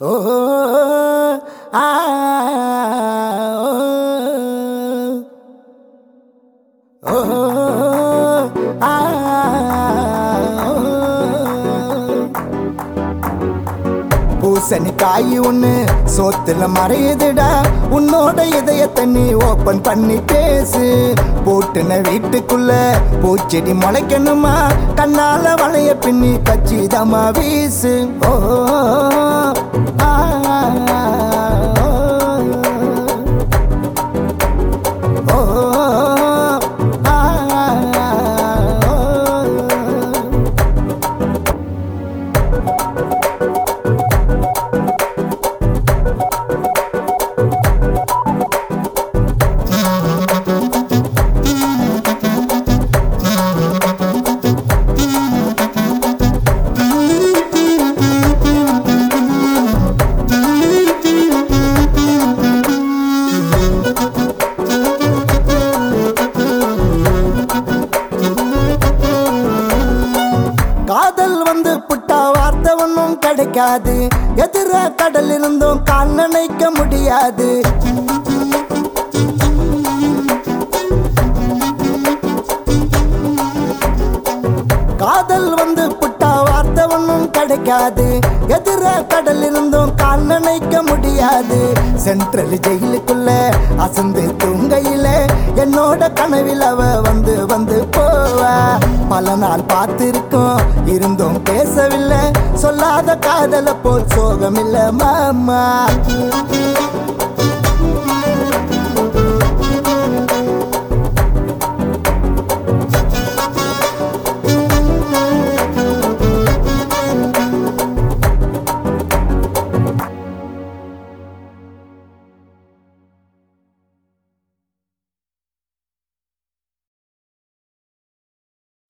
ஓ ஆ ஓ ஆ பூசணிக்காய் ஒண்ணு சோத்துல மறையுதுடா உன்னோட இதயத்தை நீ ஓபன் பண்ணி பேசு போட்டுன வீட்டுக்குள்ள பூச்செடி முளைக்கணுமா கண்ணால வளைய பின்னி கச்சிதமா வீசு ஓ ஆ, ஓ, ஆ, ஓ. காதல் வந்து புட்டா வார்த்தை ஒன்றும் கிடைக்காது எதிர கடல் இருந்தும் கால் நினைக்க முடியாது காதல் வந்து புட்டா வார்த்தை ஒன்றும் கிடைக்காது எதிர கடல் இருந்தும் கால் நினைக்க முடியாது சென்ட்ரல் ஜெயிலுக்குள்ள அசந்து தூங்கையில என்னோட கனவில் அவ வந்து வந்து போவா பல நாள் பார்த்திருக்கோம் இருந்தும் பேசவில்லை சொல்லாத காதல போல் சோகமில்ல மாமா